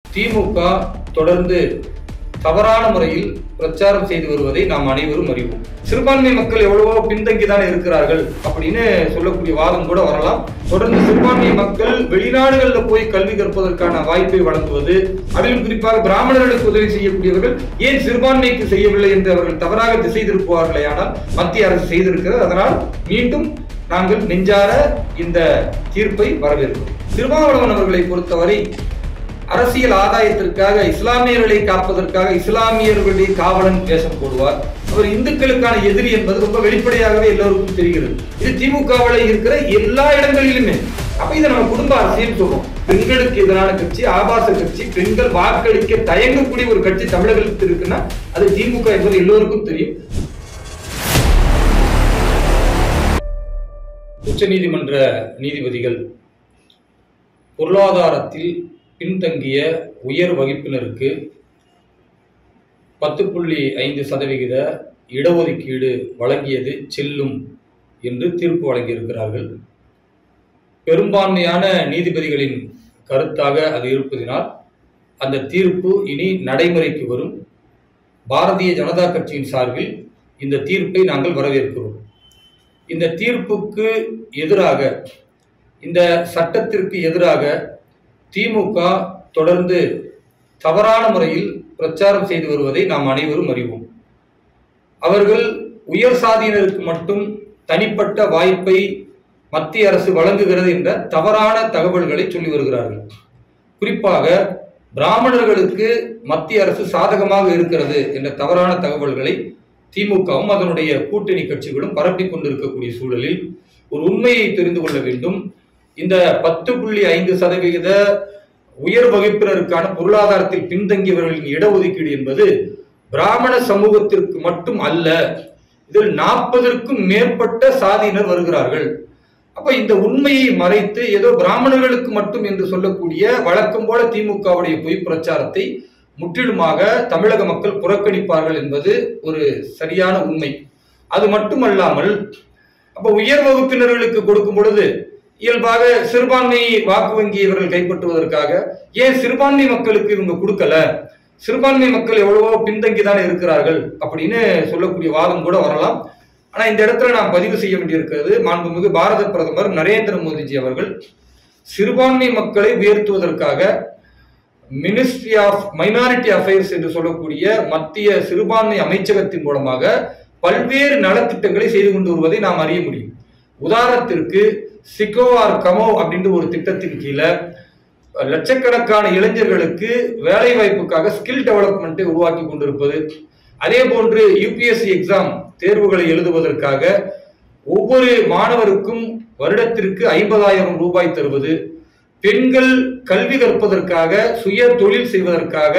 திமுக தொடர்ந்து தவறான முறையில் பிரச்சாரம் செய்து வருவதை நாம் அனைவரும் அறிவோம் சிறுபான்மை மக்கள் எவ்வளவோ பின்தங்கிதான் இருக்கிறார்கள் அப்படின்னு சொல்லக்கூடிய வாதம் கூட வரலாம் தொடர்ந்து சிறுபான்மை மக்கள் வெளிநாடுகளில் போய் கல்வி கற்பதற்கான வாய்ப்பை வழங்குவது அதிலும் குறிப்பாக பிராமணர்களுக்கு உதவி செய்யக்கூடியவர்கள் ஏன் சிறுபான்மைக்கு செய்யவில்லை என்று அவர்கள் தவறாக திசை திருப்புவார்களே ஆனால் மத்திய அரசு செய்திருக்கிறது அதனால் மீண்டும் நாங்கள் நெஞ்சார இந்த தீர்ப்பை வரவேற்கிறோம் திருமாவளவன் அவர்களை பொறுத்தவரை அரசியல் ஆதாயத்திற்காக இஸ்லாமியர்களை காப்பதற்காக இஸ்லாமியர்களுடைய காவலன் வேஷம் போடுவார் அவர் இந்துக்களுக்கான எதிரி என்பது ரொம்ப வெளிப்படையாகவே எல்லோருக்கும் தெரிகிறது இது திமுகவில் இருக்கிற எல்லா இடங்களிலுமே அப்ப இதை நம்ம குடும்ப அரசியல் சொல்றோம் பெண்களுக்கு எதிரான கட்சி ஆபாச கட்சி பெண்கள் வாக்களிக்க தயங்கக்கூடிய ஒரு கட்சி தமிழகத்தில் இருக்குன்னா அது திமுக என்பது எல்லோருக்கும் தெரியும் உச்சநீதிமன்ற நீதிபதிகள் பொருளாதாரத்தில் பின்தங்கிய உயர் வகுப்பினருக்கு பத்து புள்ளி ஐந்து சதவிகித இடஒதுக்கீடு வழங்கியது செல்லும் என்று தீர்ப்பு வழங்கியிருக்கிறார்கள் பெரும்பான்மையான நீதிபதிகளின் கருத்தாக அது இருப்பதினால் அந்த தீர்ப்பு இனி நடைமுறைக்கு வரும் பாரதிய ஜனதா கட்சியின் சார்பில் இந்த தீர்ப்பை நாங்கள் வரவேற்கிறோம் இந்த தீர்ப்புக்கு எதிராக இந்த சட்டத்திற்கு எதிராக திமுக தொடர்ந்து தவறான முறையில் பிரச்சாரம் செய்து வருவதை நாம் அனைவரும் அறிவோம் அவர்கள் உயர் சாதியினருக்கு மட்டும் தனிப்பட்ட வாய்ப்பை மத்திய அரசு வழங்குகிறது என்ற தவறான தகவல்களை சொல்லி வருகிறார்கள் குறிப்பாக பிராமணர்களுக்கு மத்திய அரசு சாதகமாக இருக்கிறது என்ற தவறான தகவல்களை திமுகவும் அதனுடைய கூட்டணி கட்சிகளும் பரப்பிக் கொண்டிருக்கக்கூடிய சூழலில் ஒரு உண்மையை தெரிந்து கொள்ள வேண்டும் இந்த பத்து புள்ளி ஐந்து சதவிகித உயர் வகுப்பினருக்கான பொருளாதாரத்தில் பின்தங்கியவர்களின் இடஒதுக்கீடு என்பது பிராமண சமூகத்திற்கு மட்டும் அல்ல இதில் நாற்பதற்கும் மேற்பட்ட சாதியினர் வருகிறார்கள் அப்ப இந்த உண்மையை மறைத்து ஏதோ பிராமணர்களுக்கு மட்டும் என்று சொல்லக்கூடிய வழக்கம் போல திமுகவுடைய பொய் பிரச்சாரத்தை முற்றிலுமாக தமிழக மக்கள் புறக்கணிப்பார்கள் என்பது ஒரு சரியான உண்மை அது மட்டுமல்லாமல் அப்ப உயர் வகுப்பினர்களுக்கு கொடுக்கும் பொழுது இயல்பாக சிறுபான்மை வாக்கு வங்கி இவர்கள் கைப்பற்றுவதற்காக ஏன் சிறுபான்மை மக்களுக்கு இவங்க கொடுக்கல சிறுபான்மை மக்கள் எவ்வளவோ பின்தங்கி தான் இருக்கிறார்கள் அப்படின்னு சொல்லக்கூடிய வாதம் கூட வரலாம் ஆனா இந்த இடத்துல நான் பதிவு செய்ய வேண்டியிருக்கிறது மாண்புமிகு பாரத பிரதமர் நரேந்திர மோடிஜி அவர்கள் சிறுபான்மை மக்களை உயர்த்துவதற்காக மினிஸ்ட்ரி ஆஃப் மைனாரிட்டி அஃபேர்ஸ் என்று சொல்லக்கூடிய மத்திய சிறுபான்மை அமைச்சகத்தின் மூலமாக பல்வேறு நலத்திட்டங்களை செய்து கொண்டு வருவதை நாம் அறிய முடியும் உதாரணத்திற்கு சிக்கோஆர் கமோ அப்படின்ற ஒரு திட்டத்தின் கீழே லட்சக்கணக்கான இளைஞர்களுக்கு வேலை வாய்ப்புக்காக ஸ்கில் டெவலப்மெண்ட்டை உருவாக்கி கொண்டிருப்பது அதே போன்று யூபிஎஸ்சி எக்ஸாம் தேர்வுகளை எழுதுவதற்காக ஒவ்வொரு மாணவருக்கும் வருடத்திற்கு ஐம்பதாயிரம் ரூபாய் தருவது பெண்கள் கல்வி கற்பதற்காக சுய தொழில் செய்வதற்காக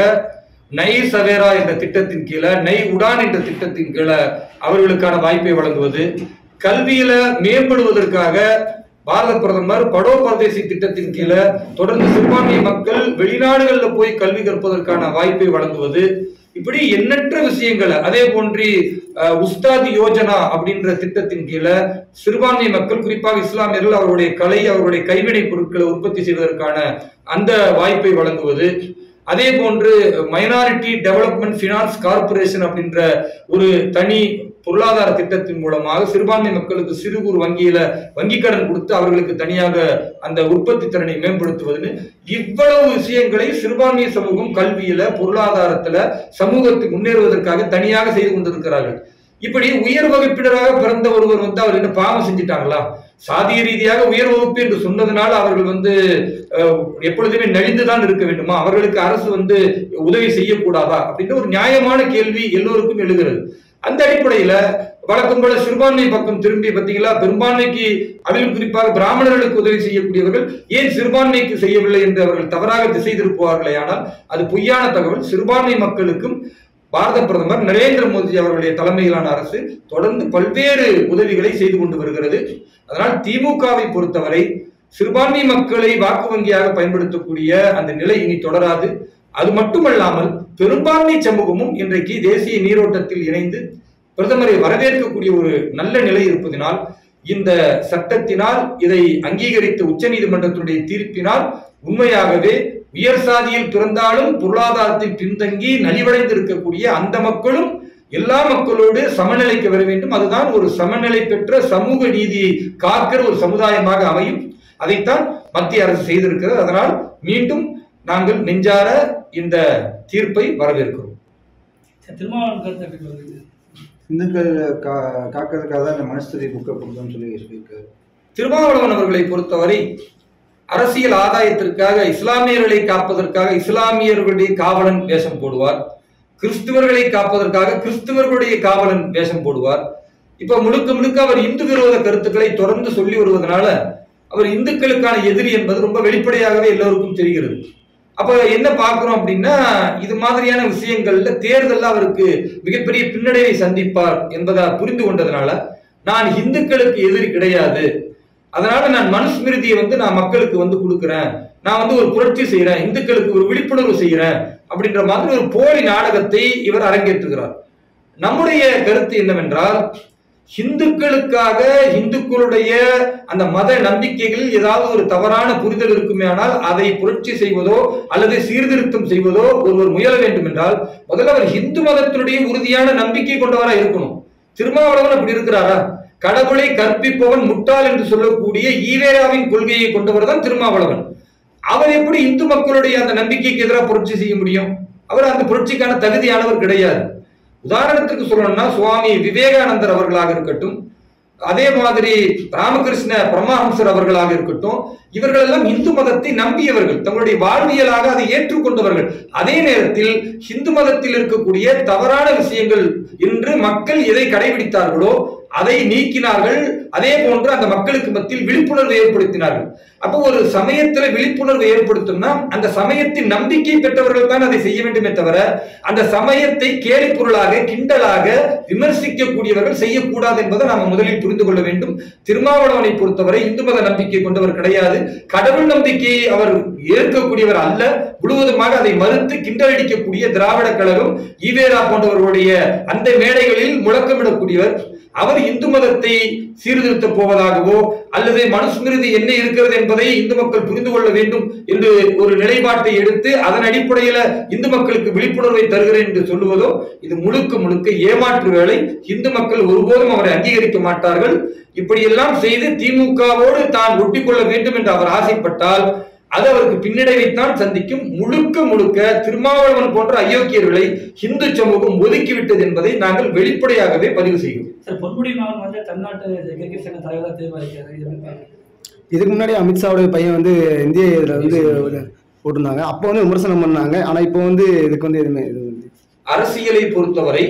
நை சவேரா என்ற திட்டத்தின் கீழே நை உடான் என்ற திட்டத்தின் கீழே அவர்களுக்கான வாய்ப்பை வழங்குவது கல்வியில மேம்படுவதற்காக பாரத பிரதமர் படோ பரதேசி திட்டத்தின் கீழே தொடர்ந்து சிறுபான்மை மக்கள் வெளிநாடுகளில் போய் கல்வி கற்பதற்கான வாய்ப்பை வழங்குவது இப்படி எண்ணற்ற விஷயங்கள் அதே போன்று அஹ், உஸ்தாத் யோஜனா அப்படின்ற திட்டத்தின் கீழே சிறுபான்மை மக்கள் குறிப்பாக இஸ்லாமியர்கள் அவருடைய கலை அவருடைய கைவினை பொருட்களை உற்பத்தி செய்வதற்கான அந்த வாய்ப்பை வழங்குவது அதே போன்று மைனாரிட்டி டெவலப்மெண்ட் ஃபினான்ஸ் கார்ப்பரேஷன் அப்படின்ற ஒரு தனி பொருளாதார திட்டத்தின் மூலமாக சிறுபான்மை மக்களுக்கு சிறு குறு வங்கியில வங்கி கடன் கொடுத்து அவர்களுக்கு தனியாக அந்த உற்பத்தி திறனை மேம்படுத்துவதுன்னு இவ்வளவு விஷயங்களை சிறுபான்மை சமூகம் கல்வியில பொருளாதாரத்துல சமூகத்துக்கு முன்னேறுவதற்காக தனியாக செய்து கொண்டிருக்கிறார்கள் இப்படி உயர் வகுப்பினராக பிறந்த ஒருவர் வந்து அவர் என்ன பாவம் செஞ்சிட்டாங்களா சாதிய ரீதியாக உயர் வகுப்பு என்று சொன்னதுனால அவர்கள் வந்து அஹ், எப்பொழுதுமே நலிந்துதான் இருக்க வேண்டுமா அவர்களுக்கு அரசு வந்து உதவி செய்யக்கூடாதா அப்படின்ற ஒரு நியாயமான கேள்வி எல்லோருக்கும் எழுகிறது அந்த அடிப்படையில வழக்கம் போல சிறுபான்மை பக்கம் திரும்பி பார்த்தீங்களா பெரும்பான்மைக்கு அதிலும் குறிப்பாக பிராமணர்களுக்கு உதவி செய்யக்கூடியவர்கள் ஏன் சிறுபான்மைக்கு செய்யவில்லை என்று அவர்கள் தவறாக திசை திருப்புவார்களே ஆனால் அது பொய்யான தகவல் சிறுபான்மை மக்களுக்கும் பாரத பிரதமர் நரேந்திர மோடி அவர்களுடைய தலைமையிலான அரசு தொடர்ந்து பல்வேறு உதவிகளை செய்து கொண்டு வருகிறது அதனால் திமுகவை பொறுத்தவரை சிறுபான்மை மக்களை வாக்கு வங்கியாக பயன்படுத்தக்கூடிய அந்த நிலை இனி தொடராது அது மட்டுமல்லாமல் பெரும்பான்மை சமூகமும் இன்றைக்கு தேசிய நீரோட்டத்தில் இணைந்து பிரதமரை வரவேற்கக்கூடிய ஒரு நல்ல நிலை இருப்பதினால் இந்த சட்டத்தினால் இதை அங்கீகரித்த உச்சநீதிமன்றத்தினுடைய தீர்ப்பினால் உண்மையாகவே உயர் சாதியில் பிறந்தாலும் பொருளாதாரத்தில் பின்தங்கி நலிவடைந்து இருக்கக்கூடிய அந்த மக்களும் எல்லா மக்களோடு சமநிலைக்கு வர வேண்டும் அதுதான் ஒரு சமநிலை பெற்ற சமூக நீதியை காக்கிற ஒரு சமுதாயமாக அமையும் அதைத்தான் மத்திய அரசு செய்திருக்கிறது அதனால் மீண்டும் நாங்கள் நெஞ்சார இந்த தீர்ப்பை வரவேற்கிறோம் சரி, திருமாவளவன் கருத்து எப்படி வருது இந்துக்கள் கா காக்கிறதுக்காக தான் இந்த மனுஸ்துதி புக்கை கொடுத்தோம்னு சொல்லி சொல்லியிருக்காரு திருமாவளவன் அவர்களை பொறுத்தவரை அரசியல் ஆதாயத்திற்காக இஸ்லாமியர்களை காப்பதற்காக இஸ்லாமியர்களுடைய காவலன் வேஷம் போடுவார் கிறிஸ்துவர்களை காப்பதற்காக கிறிஸ்துவர்களுடைய காவலன் வேஷம் போடுவார் இப்ப முழுக்க முழுக்க அவர் இந்து விரோத கருத்துக்களை தொடர்ந்து சொல்லி வருவதனால அவர் இந்துக்களுக்கான எதிரி என்பது ரொம்ப வெளிப்படையாகவே எல்லோருக்கும் தெரிகிறது அப்ப என்ன பார்க்கிறோம் அப்படின்னா இது மாதிரியான விஷயங்கள்ல தேர்தல்ல அவருக்கு மிகப்பெரிய பின்னடைவை சந்திப்பார் என்பதை புரிந்து கொண்டதுனால நான் இந்துக்களுக்கு எதிரி கிடையாது அதனால நான் மனுஸ்மிருதியை வந்து நான் மக்களுக்கு வந்து கொடுக்குறேன் நான் வந்து ஒரு புரட்சி செய்யறேன் இந்துக்களுக்கு ஒரு விழிப்புணர்வு செய்யறேன் அப்படின்ற மாதிரி ஒரு போலி நாடகத்தை இவர் அரங்கேற்றுகிறார் நம்முடைய கருத்து என்னவென்றால் இந்துக்களுக்காக இந்துக்களுடைய அந்த மத நம்பிக்கைகளில் ஏதாவது ஒரு தவறான புரிதல் இருக்குமேயானால் அதை புரட்சி செய்வதோ அல்லது சீர்திருத்தம் செய்வதோ ஒருவர் முயல வேண்டும் என்றால் முதல்ல அவர் இந்து மதத்தினுடைய உறுதியான நம்பிக்கை கொண்டவரா இருக்கணும் திருமாவளவன் அப்படி இருக்கிறாரா கடவுளை கற்பிப்பவன் முட்டாள் என்று சொல்லக்கூடிய ஈவேராவின் கொள்கையை கொண்டவர் தான் திருமாவளவன் அவர் எப்படி இந்து மக்களுடைய அந்த நம்பிக்கைக்கு எதிராக புரட்சி செய்ய முடியும் அவர் அந்த புரட்சிக்கான தகுதியானவர் கிடையாது உதாரணத்துக்கு சொல்லணும்னா சுவாமி விவேகானந்தர் அவர்களாக இருக்கட்டும் அதே மாதிரி ராமகிருஷ்ண பரமஹம்சர் அவர்களாக இருக்கட்டும் இவர்கள் எல்லாம் இந்து மதத்தை நம்பியவர்கள் தங்களுடைய வாழ்வியலாக அதை ஏற்றுக்கொண்டவர்கள் அதே நேரத்தில் இந்து மதத்தில் இருக்கக்கூடிய தவறான விஷயங்கள் என்று மக்கள் எதை கடைபிடித்தார்களோ அதை நீக்கினார்கள் அதே போன்று அந்த மக்களுக்கு மத்தியில் விழிப்புணர்வு ஏற்படுத்தினார்கள் அப்போ ஒரு சமயத்துல விழிப்புணர்வு ஏற்படுத்தணும்னா அந்த சமயத்தின் நம்பிக்கை பெற்றவர்கள் தான் அதை செய்ய வேண்டுமே தவிர அந்த சமயத்தை கேலி பொருளாக கிண்டலாக விமர்சிக்கக்கூடியவர்கள் செய்யக்கூடாது என்பதை நாம முதலில் புரிந்து கொள்ள வேண்டும் திருமாவளவனை பொறுத்தவரை இந்து மத நம்பிக்கை கொண்டவர் கிடையாது கடவுள் நம்பிக்கையை அவர் ஏற்கக்கூடியவர் அல்ல முழுவதுமாக அதை மறுத்து கிண்டலடிக்கக்கூடிய திராவிட கழகம் ஈவேரா போன்றவர்களுடைய அந்த மேடைகளில் முழக்கமிடக்கூடியவர் அவர் இந்து மதத்தை சீர்திருத்த போவதாகவோ அல்லது மனுஸ்மிருதி என்ன இருக்கிறது என்பதை இந்து மக்கள் புரிந்து கொள்ள வேண்டும் என்று ஒரு நிலைப்பாட்டை எடுத்து அதன் அடிப்படையில இந்து மக்களுக்கு விழிப்புணர்வை தருகிறேன் என்று சொல்லுவதோ இது முழுக்க முழுக்க ஏமாற்று வேலை இந்து மக்கள் ஒருபோதும் அவரை அங்கீகரிக்க மாட்டார்கள் இப்படியெல்லாம் செய்து திமுகவோடு தான் ஒட்டிக்கொள்ள வேண்டும் என்று அவர் ஆசைப்பட்டால் அது அவருக்கு பின்னடைவைத்தான் சந்திக்கும் முழுக்க முழுக்க திருமாவளவன் போன்ற அயோக்கியர்களை இந்து சமூகம் ஒதுக்கிவிட்டது என்பதை நாங்கள் வெளிப்படையாகவே பதிவு செய்கிறோம் சார் பொன்முடி மகன் வந்து தமிழ்நாட்டு கிரிக்கெட் சங்க தலைவராக தேர்வாயிருக்காரு இது எப்படி பாக்குறீங்க? இதுக்கு முன்னாடி அமித்ஷாவுடைய பையன் வந்து இந்திய இதில் வந்து ஒரு போட்டிருந்தாங்க அப்போ வந்து விமர்சனம் பண்ணாங்க ஆனால் இப்போ வந்து இதுக்கு வந்து எதுவுமே இது வந்து அரசியலை பொறுத்தவரை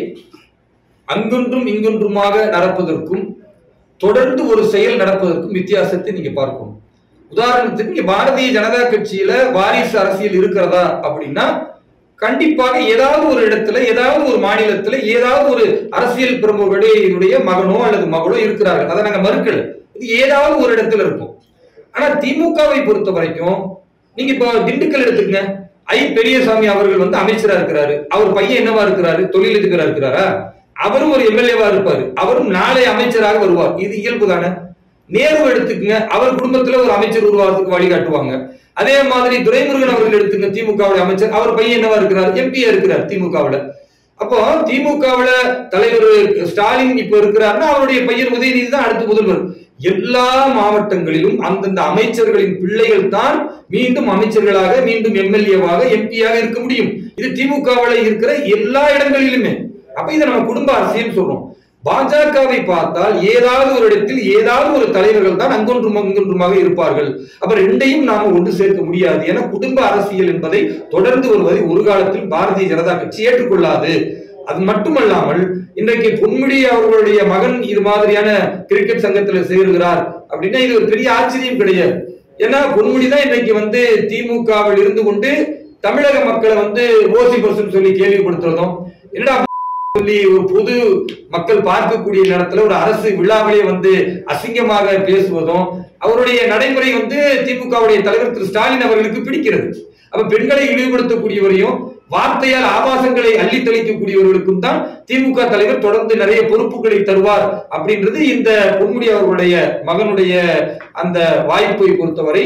அங்கொன்றும் இங்கொன்றுமாக நடப்பதற்கும் தொடர்ந்து ஒரு செயல் நடப்பதற்கும் வித்தியாசத்தை நீங்க பார்க்கணும் உதாரணத்துக்கு இங்க பாரதிய ஜனதா கட்சியில வாரிசு அரசியல் இருக்கிறதா அப்படின்னா கண்டிப்பாக ஏதாவது ஒரு இடத்துல ஏதாவது ஒரு மாநிலத்துல ஏதாவது ஒரு அரசியல் பிரமுகருடைய மகனோ அல்லது மகளோ இருக்கிறார்கள் அதை நாங்க மறுக்கல இது ஏதாவது ஒரு இடத்துல இருக்கும் ஆனா திமுகவை பொறுத்த வரைக்கும் நீங்க இப்போ திண்டுக்கல் எடுத்துக்கங்க ஐ பெரியசாமி அவர்கள் வந்து அமைச்சரா இருக்கிறாரு அவர் பையன் என்னவா இருக்கிறாரு தொழிலதிபரா இருக்கிறாரா அவரும் ஒரு எம்எல்ஏவா இருப்பாரு அவரும் நாளை அமைச்சராக வருவார் இது இயல்பு தானே நேரு எடுத்துக்கங்க அவர் குடும்பத்துல ஒரு அமைச்சர் உருவாகிறதுக்கு வழிகாட்டுவாங்க அதே மாதிரி துரைமுருகன் அவர்கள் எடுத்துங்க திமுகவுடைய அமைச்சர் அவர் பையன் என்னவா இருக்கிறார் எம்பியா இருக்கிறார் திமுகவுல அப்போ திமுகவுல தலைவர் ஸ்டாலின் இப்ப இருக்கிறாருன்னா அவருடைய பையன் உதயநிதி தான் அடுத்த முதல்வர் எல்லா மாவட்டங்களிலும் அந்தந்த அமைச்சர்களின் பிள்ளைகள் தான் மீண்டும் அமைச்சர்களாக மீண்டும் எம்எல்ஏவாக எம்பியாக இருக்க முடியும் இது திமுகவுல இருக்கிற எல்லா இடங்களிலுமே அப்ப இதை நம்ம குடும்ப அரசியல் சொல்றோம் பாஜகவை பார்த்தால் ஏதாவது ஒரு இடத்தில் ஏதாவது ஒரு தலைவர்கள் தான் அங்கொன்றும் அங்கொன்றுமாக இருப்பார்கள் அப்ப ரெண்டையும் நாம ஒன்று சேர்க்க முடியாது என குடும்ப அரசியல் என்பதை தொடர்ந்து வருவதை ஒரு காலத்தில் பாரதிய ஜனதா கட்சி ஏற்றுக்கொள்ளாது அது மட்டுமல்லாமல் இன்றைக்கு பொன்முடி அவர்களுடைய மகன் இது மாதிரியான கிரிக்கெட் சங்கத்துல சேருகிறார் அப்படின்னா இது ஒரு பெரிய ஆச்சரியம் கிடையாது ஏன்னா பொன்முடி தான் இன்னைக்கு வந்து திமுகவில் இருந்து கொண்டு தமிழக மக்களை வந்து ஓசி பர்சன் சொல்லி கேள்விப்படுத்துறதும் என்னடா சொல்லி ஒரு பொது மக்கள் பார்க்கக்கூடிய நேரத்துல ஒரு அரசு விழாவிலே வந்து அசிங்கமாக பேசுவதும் அவருடைய நடைமுறை வந்து திமுகவுடைய தலைவர் திரு ஸ்டாலின் அவர்களுக்கு பிடிக்கிறது அப்ப பெண்களை இழிவுபடுத்தக்கூடியவரையும் வார்த்தையால் ஆபாசங்களை அள்ளி தெளிக்கக்கூடியவர்களுக்கும் தான் திமுக தலைவர் தொடர்ந்து நிறைய பொறுப்புகளை தருவார் அப்படின்றது இந்த பொன்முடி அவர்களுடைய மகனுடைய அந்த வாய்ப்பை பொறுத்தவரை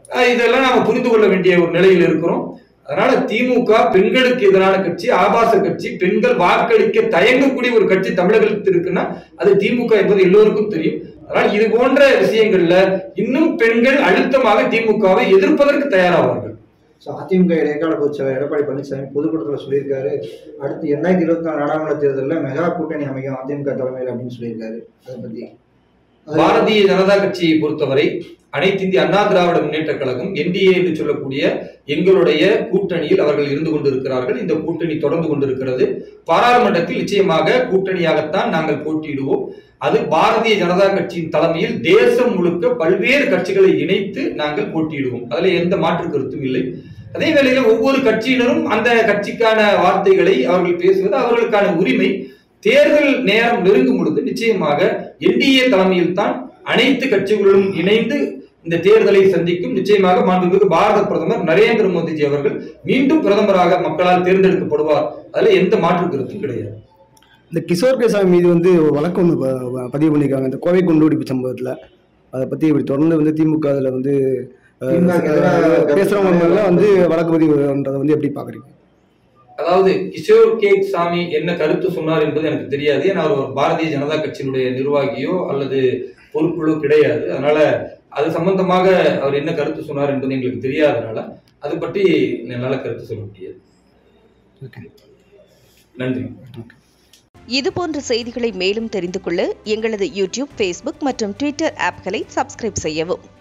அஹ் இதெல்லாம் நாம புரிந்து கொள்ள வேண்டிய ஒரு நிலையில் இருக்கிறோம் அதனால திமுக பெண்களுக்கு எதிரான கட்சி ஆபாச கட்சி பெண்கள் வாக்களிக்க தயங்கக்கூடிய ஒரு கட்சி தமிழகத்தில் இருக்குன்னா அது திமுக என்பது எல்லோருக்கும் தெரியும் அதனால் இது போன்ற விஷயங்கள்ல இன்னும் பெண்கள் அழுத்தமாக திமுகவை எதிர்ப்பதற்கு தயாராவார்கள் ஸோ அதிமுக இடைக்கால பொதுச்செயலர் எடப்பாடி பழனிசாமி பொதுக்கூட்டத்தில் சொல்லியிருக்காரு அடுத்து ரெண்டாயிரத்தி இருபத்தி நாலு நாடாளுமன்ற தேர்தலில் மெகா கூட்டணி அமையும் அதிமுக தலைமையில் அப்படின்னு சொல்லியிருக்காரு அதை பத்தி அது- பாரதிய ஜனதா கட்சியை பொறுத்தவரை அனைத்து இந்திய அண்ணா திராவிட முன்னேற்ற கழகம் என்டிஏ என்று சொல்லக்கூடிய எங்களுடைய கூட்டணியில் அவர்கள் இருந்து கொண்டிருக்கிறார்கள் இந்த கூட்டணி தொடர்ந்து கொண்டிருக்கிறது பாராளுமன்றத்தில் நிச்சயமாக கூட்டணியாகத்தான் நாங்கள் போட்டியிடுவோம் அது பாரதிய ஜனதா கட்சியின் தலைமையில் தேசம் முழுக்க பல்வேறு கட்சிகளை இணைத்து நாங்கள் போட்டியிடுவோம் அதுல எந்த மாற்று கருத்தும் இல்லை அதே வேளையில ஒவ்வொரு கட்சியினரும் அந்த கட்சிக்கான வார்த்தைகளை அவர்கள் பேசுவது அவர்களுக்கான உரிமை தேர்தல் நேரம் நெருங்கும் பொழுது நிச்சயமாக என்டிஏ தலைமையில் தான் அனைத்து கட்சிகளும் இணைந்து இந்த தேர்தலை சந்திக்கும் நிச்சயமாக மாண்புமிகு பாரத பிரதமர் நரேந்திர மோடிஜி அவர்கள் மீண்டும் பிரதமராக மக்களால் தேர்ந்தெடுக்கப்படுவார் அதுல எந்த மாற்று கருத்தும் கிடையாது இந்த கிஷோர் கேசாமி மீது வந்து ஒரு வழக்கு ஒன்று ப- ப- பதிவு பண்ணியிருக்காங்க இந்த கோவை குண்டுவெடிப்பு சம்பவத்தில் அதை பற்றி இப்படி தொடர்ந்து வந்து திமுக அதில் வந்து அஹ், திமுக எதிராக பேசுறவங்க மேல வந்து வழக்கு பதிவுன்றதை வந்து எப்படி பார்க்குறீங்க அதாவது கிஷோர் கே சாமி என்ன கருத்து சொன்னார் என்பது எனக்கு தெரியாது ஏன்னா அவர் ஒரு பாரதிய ஜனதா கட்சியினுடைய நிர்வாகியோ அல்லது பொறுப்புகளோ கிடையாது அதனால அது சம்பந்தமாக அவர் என்ன கருத்து சொன்னார் என்பது எங்களுக்கு தெரியாதனால அது பற்றி என்னால் கருத்து சொல்ல முடியாது ஓகே நன்றி இது போன்ற செய்திகளை மேலும் தெரிந்து கொள்ள எங்களது யூடியூப் ஃபேஸ்புக் மற்றும் ட்விட்டர் ஆப்களை சப்ஸ்கிரைப் செய்யவும்